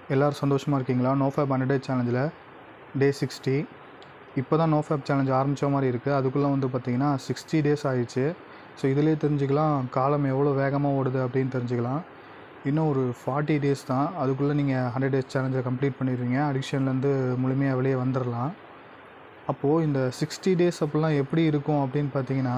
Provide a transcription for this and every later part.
எல்லோரும் சந்தோஷமாக இருக்கீங்களா நோஃபேப் ஹண்ட்ரட் டே சேலஞ்சில் டே சிக்ஸ்டி இப்போ தான் நோஃபேப் சேலஞ்ச் ஆரம்பித்த மாதிரி இருக்குது அதுக்குள்ளே வந்து பார்த்திங்கன்னா சிக்ஸ்டி டேஸ் ஆயிடுச்சு ஸோ இதிலே தெரிஞ்சுக்கலாம் காலம் எவ்வளோ வேகமாக ஓடுது அப்படின்னு தெரிஞ்சுக்கலாம் இன்னும் ஒரு ஃபார்ட்டி டேஸ் தான் அதுக்குள்ளே நீங்கள் ஹண்ட்ரட் டேஸ் சேலஞ்சை கம்ப்ளீட் பண்ணிடுவீங்க அடிக்ஷன்லேருந்து முழுமையாக வெளியே வந்துடலாம் அப்போது இந்த சிக்ஸ்டி டேஸ் அப்படிலாம் எப்படி இருக்கும் அப்படின்னு பார்த்தீங்கன்னா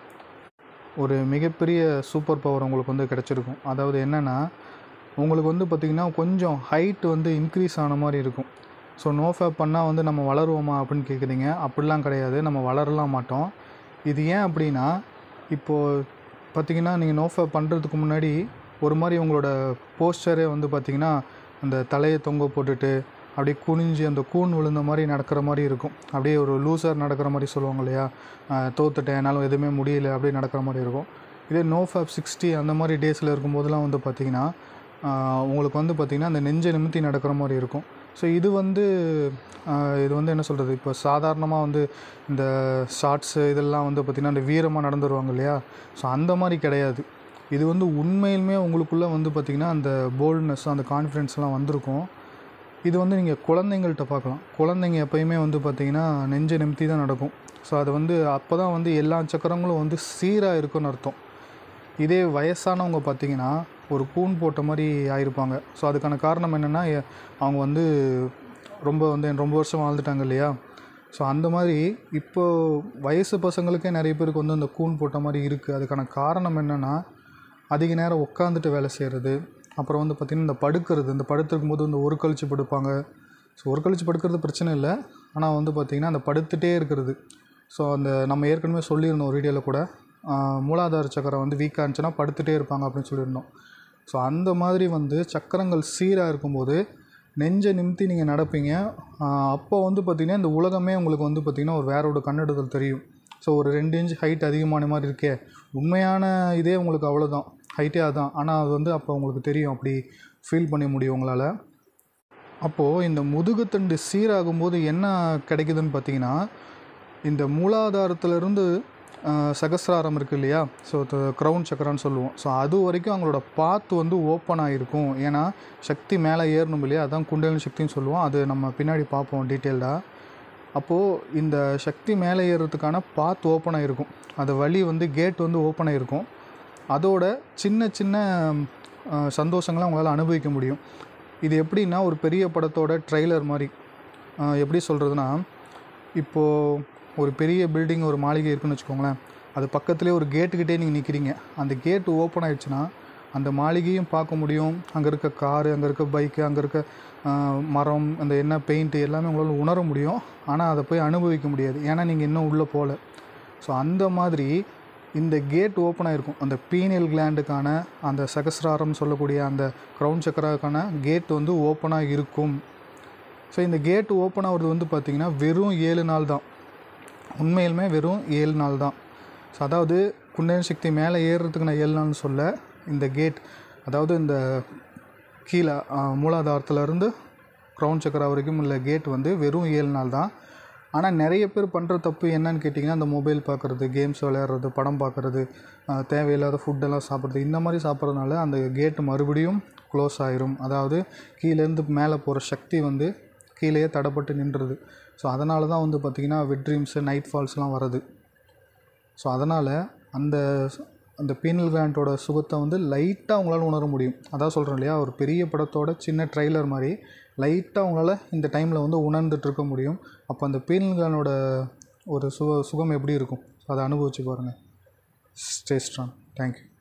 ஒரு மிகப்பெரிய சூப்பர் பவர் உங்களுக்கு வந்து கிடச்சிருக்கும் அதாவது என்னென்னா உங்களுக்கு வந்து பார்த்திங்கன்னா கொஞ்சம் ஹைட் வந்து இன்க்ரீஸ் ஆன மாதிரி இருக்கும் ஸோ நோஃபேப் பண்ணால் வந்து நம்ம வளருவோமா அப்படின்னு கேட்குறீங்க அப்படிலாம் கிடையாது நம்ம வளரலாம் மாட்டோம் இது ஏன் அப்படின்னா இப்போது பார்த்திங்கன்னா நீங்கள் நோஃபேப் பண்ணுறதுக்கு முன்னாடி ஒரு மாதிரி உங்களோட போஸ்டரே வந்து பார்த்திங்கன்னா அந்த தலையை தொங்க போட்டுட்டு அப்படியே குனிஞ்சு அந்த கூன் விழுந்த மாதிரி நடக்கிற மாதிரி இருக்கும் அப்படியே ஒரு லூசர் நடக்கிற மாதிரி சொல்லுவாங்க இல்லையா ஆஹ் தோத்துட்டேன் என்னால் எதுவுமே முடியல அப்படியே நடக்கிற மாதிரி இருக்கும் இதே நோ ஃபேப் சிக்ஸ்டி அந்த மாதிரி டேஸில் இருக்கும்போதெல்லாம் வந்து பார்த்திங்கன்னா ஆஹ் உங்களுக்கு வந்து பார்த்திங்கன்னா அந்த நெஞ்சை நிமித்தி நடக்கிற மாதிரி இருக்கும் ஸோ இது வந்து ஆஹ் இது வந்து என்ன சொல்கிறது இப்போ சாதாரணமாக வந்து இந்த ஷார்ட்ஸு இதெல்லாம் வந்து பார்த்திங்கன்னா அந்த வீரமாக நடந்து வருவாங்க இல்லையா ஸோ அந்த மாதிரி கிடையாது இது வந்து உண்மையிலுமே உங்களுக்குள்ளே வந்து பார்த்திங்கன்னா அந்த போல்ட்னஸ் அந்த கான்ஃபிடென்ஸ்லாம் வந்திருக்கும் இது வந்து நீங்கள் குழந்தைங்கள்ட்ட பார்க்கலாம் குழந்தைங்க எப்பயுமே வந்து பார்த்திங்கன்னா நெஞ்சை நிமித்தி தான் நடக்கும் ஸோ அது வந்து அப்போ தான் வந்து எல்லா சக்கரங்களும் வந்து சீராக இருக்குன்னு அர்த்தம் இதே வயசானவங்க பார்த்திங்கன்னா ஒரு கூன் போட்ட மாதிரி ஆயிருப்பாங்க ஸோ அதுக்கான காரணம் என்னென்னா எ- அவங்க வந்து ரொம்ப வந்து ரொம்ப வருஷம் வாழ்ந்துட்டாங்க இல்லையா ஸோ அந்த மாதிரி இப்போ வயசு பசங்களுக்கே நிறைய பேருக்கு வந்து அந்த கூன் போட்ட மாதிரி இருக்குது அதுக்கான காரணம் என்னென்னா அதிக நேரம் உட்காந்துட்டு வேலை செய்கிறது அப்புறம் வந்து பார்த்திங்கன்னா இந்த படுக்கிறது இந்த படுத்திருக்கும் போது வந்து ஒரு கழிச்சு படுப்பாங்க ஸோ ஒரு கழிச்சு படுக்கிறது பிரச்சனை இல்லை ஆனால் வந்து பார்த்திங்கன்னா அந்த படுத்துகிட்டே இருக்கிறது ஸோ அந்த நம்ம ஏற்கனவே சொல்லியிருந்தோம் ஒரு வீடியோவில் கூட ஆஹ், மூலாதார சக்கரம் வந்து வீக்காக இருந்துச்சுன்னா படுத்துகிட்டே இருப்பாங்க அப்படின்னு சொல்லியிருந்தோம் ஸோ அந்த மாதிரி வந்து சக்கரங்கள் சீராக இருக்கும்போது நெஞ்சை நிமித்தி நீங்கள் நடப்பீங்க ஆஹ், அப்போ வந்து பார்த்திங்கன்னா இந்த உலகமே உங்களுக்கு வந்து பார்த்திங்கன்னா ஒரு வேற ஒரு கண்ணெடுதல் தெரியும் ஸோ ஒரு ரெண்டு இன்ச் ஹைட் அதிகமான மாதிரி இருக்கே உண்மையான இதே உங்களுக்கு அவ்வளோதான் ஹைட்டே அதான் ஆனால் அது வந்து அப்போ உங்களுக்கு தெரியும் அப்படி ஃபீல் பண்ண முடியும் உங்களால் அப்போது இந்த முதுகுத்தண்டு சீராகும்போது என்ன கிடைக்குதுன்னு பார்த்தீங்கன்னா இந்த மூலாதாரத்திலிருந்து ஆஹ், சகஸ்ராரம் இருக்குது இல்லையா ஸோ க்ரௌன் சக்கரான்னு சொல்லுவோம் ஸோ அது வரைக்கும் அவங்களோட பாத்து வந்து ஓப்பன் ஆகிருக்கும் ஏன்னா சக்தி மேலே ஏறணும் இல்லையா அதான் குண்டலினி சக்தின்னு சொல்லுவோம் அது நம்ம பின்னாடி பார்ப்போம் டீட்டெயில்டாக அப்போது இந்த சக்தி மேலே ஏறுறதுக்கான பாத் ஓப்பன் ஆகிருக்கும் அது வழி வந்து கேட் வந்து ஓப்பன் ஆகிருக்கும் அதோட சின்ன சின்ன ஆஹ், சந்தோஷங்களை உங்களால் அனுபவிக்க முடியும் இது எப்படின்னா ஒரு பெரிய படத்தோட ட்ரெய்லர் மாதிரி ஆஹ், எப்படி சொல்கிறதுனா இப்போது ஒரு பெரிய பில்டிங் ஒரு மாளிகை இருக்குன்னு வச்சுக்கோங்களேன் அது பக்கத்துலேயே ஒரு கேட்டுக்கிட்டே நீங்கள் நிற்கிறீங்க அந்த கேட் ஓப்பன் ஆயிடுச்சுன்னா அந்த மாளிகையும் பார்க்க முடியும் அங்கே இருக்க காரு அங்கே இருக்க பைக்கு அங்கே இருக்க ஆஹ், மரம் அந்த என்ன பெயிண்ட்டு எல்லாமே உங்களால் உணர முடியும் ஆனால் அதை போய் அனுபவிக்க முடியாது ஏன்னா நீங்கள் இன்னும் உள்ளே போகல ஸோ அந்த மாதிரி இந்த கேட் ஓப்பன் ஆகிருக்கும் அந்த பீனியல் கிளாண்டுக்கான அந்த சகசிராரம் சொல்லக்கூடிய அந்த க்ரௌன் சக்கராக்கான கேட் வந்து ஓப்பனாக இருக்கும் ஸோ இந்த கேட் ஓப்பன் ஆகுறது வந்து பார்த்திங்கன்னா வெறும் ஏழு நாள் தான் உண்மையிலுமே வெறும் ஏழு நாள் தான் ஸோ அதாவது குண்டலினி சக்தி மேலே ஏறுறதுக்கு நான் ஏழு நாள்னு சொல்ல இந்த கேட் அதாவது இந்த கீழே ஆஹ், மூலாதாரத்துலேருந்து க்ரௌன் சக்கரா வரைக்கும் உள்ள கேட் வந்து வெறும் ஏழு நாள் தான் ஆனால் நிறைய பேர் பண்ணுற தப்பு என்னன்னு கேட்டிங்கன்னா அந்த மொபைல் பார்க்குறது கேம்ஸ் விளையாடுறது படம் பார்க்குறது ஆஹ், தேவையில்லாத ஃபுட்டெல்லாம் சாப்பிட்றது இந்த மாதிரி சாப்பிட்றதுனால அந்த கேட் மறுபடியும் க்ளோஸ் ஆயிரும் அதாவது கீழேருந்து மேலே போகிற சக்தி வந்து கீழேயே தடப்பட்டு நின்றுது ஸோ அதனால தான் வந்து பார்த்திங்கன்னா வெட் ட்ரீம்ஸு நைட் ஃபால்ஸ்லாம் வருது ஸோ அதனால் அந்த அந்த பீனல் கிளாண்டோட சுகத்தை வந்து லைட்டாக உங்களால் உணர முடியும் அதான் சொல்கிறேன் இல்லையா ஒரு பெரிய படத்தோட சின்ன ட்ரைலர் மாதிரி லைட்டாக உங்களால் இந்த டைமில் வந்து உணர்ந்துட்டு இருக்க முடியும் அப்போ அந்த பீனல் கிளாண்டோட ஒரு சுக சுகம் எப்படி இருக்கும் அதை அனுபவிச்சு பாருங்கள் ஸ்டே ஸ்ட்ராங் தேங்க்யூ